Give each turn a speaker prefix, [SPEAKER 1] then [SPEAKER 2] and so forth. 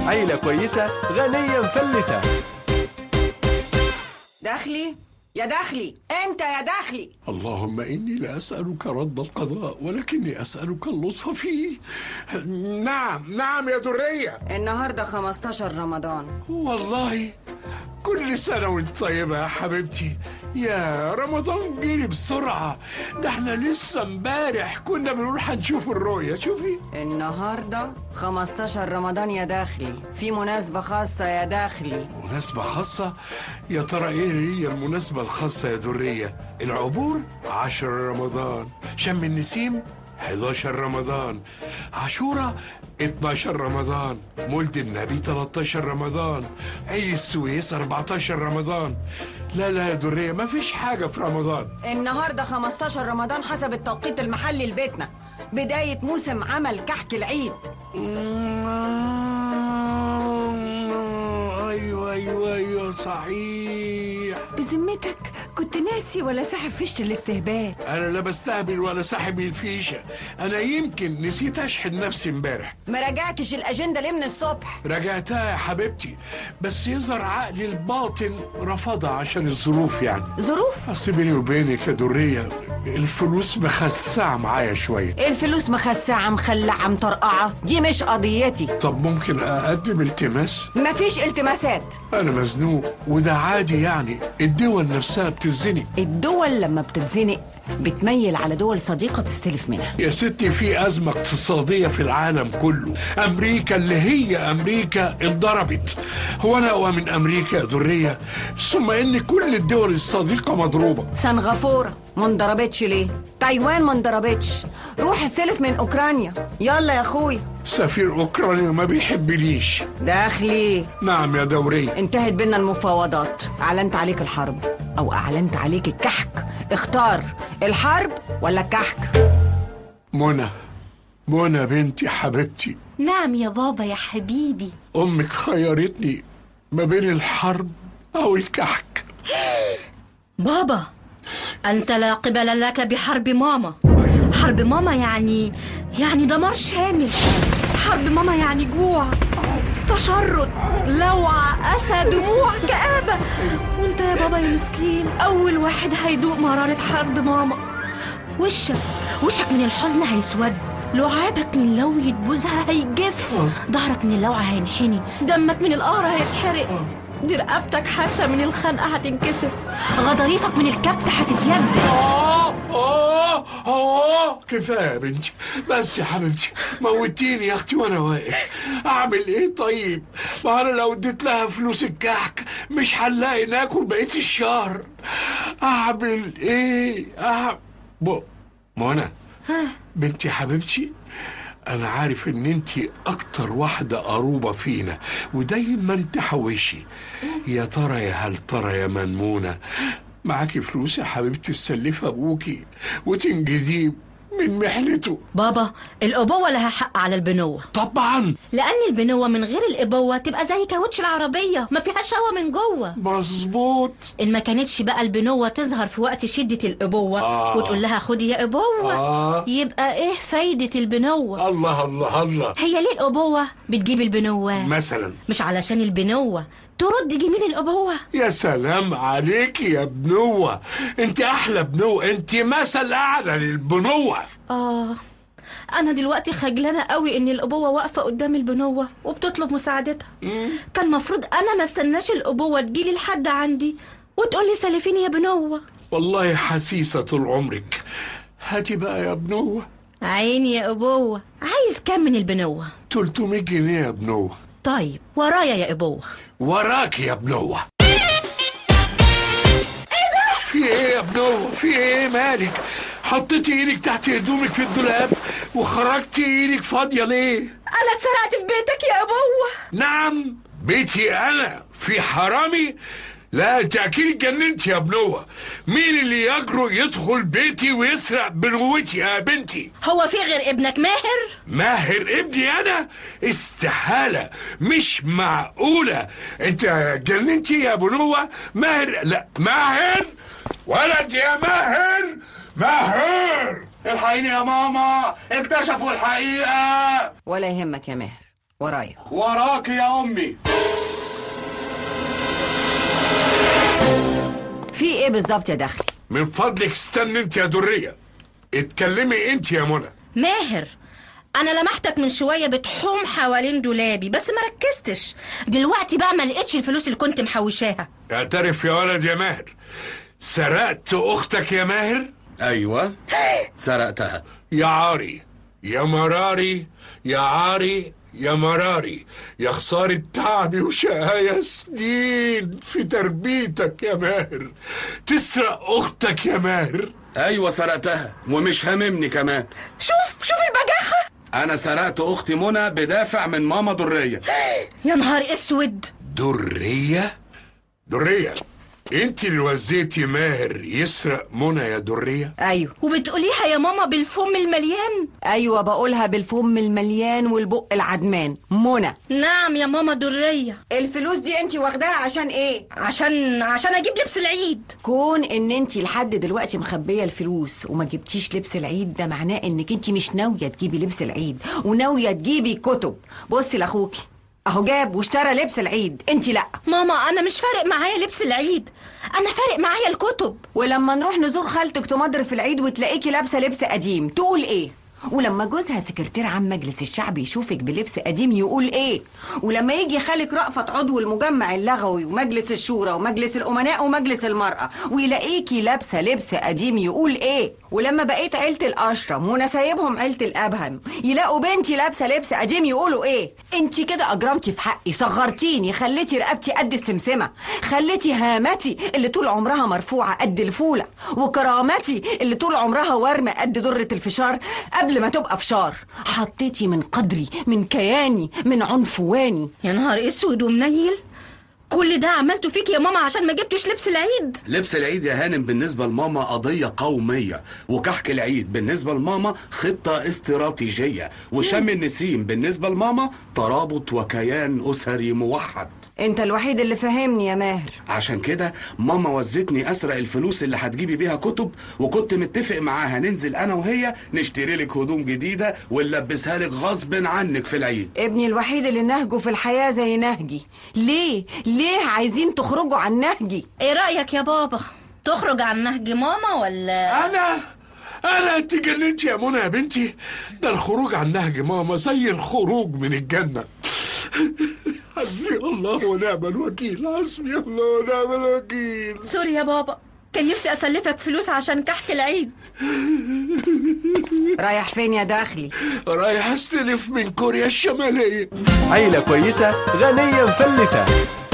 [SPEAKER 1] عيلة كويسة غنية مفلسة
[SPEAKER 2] دخلي يا دخلي انت يا دخلي
[SPEAKER 3] اللهم إني لا أسألك رد القضاء ولكني أسألك اللطف فيه نعم نعم يا درية
[SPEAKER 2] النهارده 15 رمضان
[SPEAKER 3] والله كل سنة وانت طيبة يا حبيبتي يا رمضان جري بسرعة ده احنا لسه امبارح كنا بنقول هنشوف الرؤية شوفي
[SPEAKER 2] النهارده 15 رمضان يا دخلي في مناسبة خاصة يا دخلي
[SPEAKER 3] مناسبة خاصة يا ترى ايه هي المناسبة الخاصة يا درية العبور عشر رمضان شم النسيم 11 رمضان عاشورة 12 رمضان مولد النبي 13 رمضان عيد السويس 14 رمضان لا لا يا درية ما فيش حاجة في رمضان
[SPEAKER 2] النهارده 15 رمضان حسب التوقيت المحلي لبيتنا بداية موسم عمل كحك العيد
[SPEAKER 3] ايوه ايوه ايوه صحيح
[SPEAKER 2] بذمتك كنت ناسي ولا ساحب فيشة الاستهبال
[SPEAKER 3] انا لا بستهبل ولا ساحب الفيشه انا يمكن نسيت اشحن نفسي امبارح
[SPEAKER 2] ما راجعتش الأجندة ليه من الصبح
[SPEAKER 3] رجعتها يا حبيبتي بس يظهر عقلي الباطن رفضها عشان الظروف يعني
[SPEAKER 2] ظروف
[SPEAKER 3] اصل بيني وبينك يا درية الفلوس مخسعة معايا شوية
[SPEAKER 2] الفلوس مخسعة مخلعة مطرقعة دي مش قضيتي
[SPEAKER 3] طب ممكن اقدم التماس
[SPEAKER 2] مفيش التماسات
[SPEAKER 3] انا مزنوق وده عادي يعني الدول نفسها بتزنق
[SPEAKER 2] الدول لما بتتزنق بتميل على دول صديقة تستلف منها
[SPEAKER 3] يا ستي في أزمة اقتصادية في العالم كله أمريكا اللي هي أمريكا انضربت هو أنا أقوى من أمريكا يا درية ثم إن كل الدول الصديقة مضروبة
[SPEAKER 2] سنغافورة ما انضربتش ليه تايوان ما انضربتش روح استلف من اوكرانيا يلا يا اخويا
[SPEAKER 3] سفير أوكرانيا ما بيحبنيش
[SPEAKER 2] داخلي
[SPEAKER 3] نعم يا دورية
[SPEAKER 2] انتهت بينا المفاوضات اعلنت عليك الحرب او اعلنت عليك الكحك اختار الحرب ولا الكحك
[SPEAKER 3] منى منى بنتي حبيبتي
[SPEAKER 4] نعم يا بابا يا حبيبي
[SPEAKER 3] أمك خيرتني ما بين الحرب أو الكحك
[SPEAKER 4] بابا أنت لا قبل لك بحرب ماما حرب ماما يعني يعني دمار شامل حرب ماما يعني جوع تشرد لوعة أسى دموع كآبة وانت يا بابا يا مسكين أول واحد هيدوق مرارة حرب ماما وشك وشك من الحزن هيسود لعابك من لوية بوزها هيجف ظهرك من اللوعة هينحني دمك من القهر هيتحرق دي رقبتك حتى من الخنقة هتنكسر غضاريفك من الكبت هتتيبس
[SPEAKER 3] آه آه آه كفاية يا بنتي بس يا حبيبتي موتيني يا أختي وأنا واقف أعمل إيه طيب؟ ما أنا لو اديت لها فلوس الكحك مش هنلاقي ناكل بقية الشهر أعمل إيه؟ أعمل بو منى بنتي حبيبتي أنا عارف إن أنت أكتر واحدة قروبة فينا ودايما تحوشي يا ترى يا هل ترى يا منمونة معاكي فلوس يا حبيبتي تسلفي أبوكي وتنجديه من محنته
[SPEAKER 4] بابا الأبوة لها حق على البنوة
[SPEAKER 3] طبعا
[SPEAKER 4] لأن البنوة من غير الأبوة تبقى زي كاوتش العربية ما فيهاش هوا من جوه
[SPEAKER 3] مظبوط
[SPEAKER 4] إن ما كانتش بقى البنوة تظهر في وقت شدة الأبوة
[SPEAKER 3] آه.
[SPEAKER 4] وتقول لها خدي يا أبوة
[SPEAKER 3] آه.
[SPEAKER 4] يبقى إيه فايدة البنوة
[SPEAKER 3] الله الله الله
[SPEAKER 4] هي ليه الأبوة بتجيب البنوة
[SPEAKER 3] مثلا
[SPEAKER 4] مش علشان البنوة ترد جميل الأبوة
[SPEAKER 3] يا سلام عليك يا بنوة انت احلى بنوة انت مثل اعلى للبنوة
[SPEAKER 4] آه أنا دلوقتي خجلانة قوي إن الأبوة واقفة قدام البنوة وبتطلب مساعدتها كان مفروض أنا ما استناش الأبوة تجيلي لحد عندي وتقولي سلفيني يا بنوة
[SPEAKER 3] والله حسيسة طول عمرك هاتي بقى يا بنوة
[SPEAKER 4] عيني يا أبوة عايز كام من البنوة
[SPEAKER 3] 300 جنيه يا بنوة
[SPEAKER 4] طيب ورايا يا أبوة
[SPEAKER 3] وراك يا بنوة في ايه يا بنوة في ايه مالك حطيتي ايدك تحت هدومك في الدولاب وخرجتي ايدك فاضية ليه
[SPEAKER 4] أنا اتسرقت في بيتك يا أبوة
[SPEAKER 3] نعم بيتي انا في حرامي لا انت اكيد اتجننت يا بنوة مين اللي يجرؤ يدخل بيتي ويسرق بنوتي يا بنتي
[SPEAKER 4] هو في غير ابنك ماهر
[SPEAKER 3] ماهر ابني انا استحالة مش معقولة انت اتجننتي يا بنوة ماهر لا ماهر ولد يا ماهر ماهر
[SPEAKER 5] الحقيني يا ماما اكتشفوا الحقيقة
[SPEAKER 2] ولا يهمك يا ماهر ورايا
[SPEAKER 5] وراك يا امي
[SPEAKER 2] في ايه بالظبط يا دخل
[SPEAKER 3] من فضلك استني انت يا درية اتكلمي انت يا منى
[SPEAKER 4] ماهر انا لمحتك من شويه بتحوم حوالين دولابي بس ما ركزتش دلوقتي بقى ما لقيتش الفلوس اللي كنت محوشاها
[SPEAKER 3] اعترف يا ولد يا ماهر سرقت اختك يا ماهر
[SPEAKER 5] ايوه سرقتها
[SPEAKER 3] يا عاري يا مراري يا عاري يا مراري يا خسارة تعبي وشقايا سنين في تربيتك يا ماهر تسرق أختك يا ماهر
[SPEAKER 5] ايوه سرقتها ومش هاممني كمان
[SPEAKER 4] شوف شوف البجاحه
[SPEAKER 5] انا سرقت اختي منى بدافع من ماما دريه
[SPEAKER 4] يا نهار اسود
[SPEAKER 3] درية درية انت اللي وزيتي ماهر يسرق منى يا درية
[SPEAKER 2] ايوه
[SPEAKER 4] وبتقوليها يا ماما بالفم المليان
[SPEAKER 2] ايوه بقولها بالفم المليان والبق العدمان منى
[SPEAKER 4] نعم يا ماما دريه
[SPEAKER 2] الفلوس دي انت واخداها عشان ايه
[SPEAKER 4] عشان عشان اجيب لبس العيد
[SPEAKER 2] كون ان انت لحد دلوقتي مخبيه الفلوس وما جبتيش لبس العيد ده معناه انك انت مش ناويه تجيبي لبس العيد وناويه تجيبي كتب بصي لاخوكي اهو جاب واشترى لبس العيد انت لا
[SPEAKER 4] ماما انا مش فارق معايا لبس العيد انا فارق معايا الكتب
[SPEAKER 2] ولما نروح نزور خالتك تمضر في العيد وتلاقيكي لابسه لبس قديم تقول ايه ولما جوزها سكرتير عام مجلس الشعب يشوفك بلبس قديم يقول ايه ولما يجي خالك رأفت عضو المجمع اللغوي ومجلس الشورى ومجلس الامناء ومجلس المرأة ويلاقيكي لابسه لبس قديم يقول ايه ولما بقيت عيلة الاشرم وانا سايبهم عيلة الابهم يلاقوا بنتي لابسه لبس قديم يقولوا ايه انت كده اجرمتي في حقي صغرتيني خليتي رقبتي قد السمسمه خليتي هامتي اللي طول عمرها مرفوعه قد الفوله وكرامتي اللي طول عمرها ورمه قد دره الفشار قبل ما تبقى فشار حطيتي من قدري من كياني من عنفواني
[SPEAKER 4] يا نهار اسود ومنيل كل ده عملته فيك يا ماما عشان ما جبتش لبس العيد
[SPEAKER 5] لبس العيد يا هانم بالنسبة لماما قضية قومية وكحك العيد بالنسبة لماما خطة استراتيجية وشم النسيم بالنسبة لماما ترابط وكيان أسري موحد
[SPEAKER 2] انت الوحيد اللي فاهمني يا ماهر
[SPEAKER 5] عشان كده ماما وزتني اسرق الفلوس اللي هتجيبي بيها كتب وكنت متفق معاها ننزل انا وهي نشتري لك هدوم جديده ونلبسها لك غصب عنك في العيد
[SPEAKER 2] ابني الوحيد اللي نهجه في الحياة زي نهجي ليه ليه عايزين تخرجوا عن نهجي
[SPEAKER 4] ايه رايك يا بابا تخرج عن نهج ماما ولا
[SPEAKER 3] أنا أنا أنت جننت يا منى يا بنتي ده الخروج عن نهج ماما زي الخروج من الجنة حسبي الله ونعم الوكيل حسبي الله ونعم الوكيل
[SPEAKER 4] سوري يا بابا كان نفسي اسلفك فلوس عشان كحك العيد
[SPEAKER 2] رايح فين يا داخلي
[SPEAKER 3] رايح استلف من كوريا الشمالية
[SPEAKER 1] عيلة كويسة غنية مفلسة